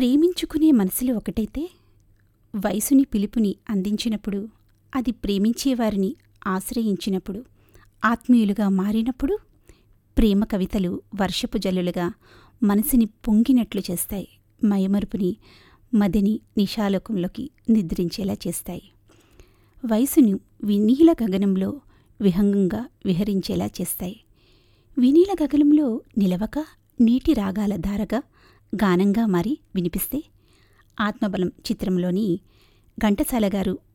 ప్రేమించుకునే మనసులు ఒకటైతే వయసుని పిలుపుని అందించినప్పుడు అది ప్రేమించేవారిని ఆశ్రయించినప్పుడు ఆత్మీయులుగా మారినప్పుడు ప్రేమ కవితలు వర్షపు జల్లులుగా మనసుని పొంగినట్లు చేస్తాయి మయమరుపుని మదిని నిషాలోకంలోకి నిద్రించేలా చేస్తాయి వయసును వినీల గగనంలో విహంగంగా విహరించేలా చేస్తాయి వినీల గగనంలో నిలవక నీటి రాగాల ధారగా గానంగా మారి వినిపిస్తే ఆత్మబలం చిత్రంలోని ఘంటసాల గారు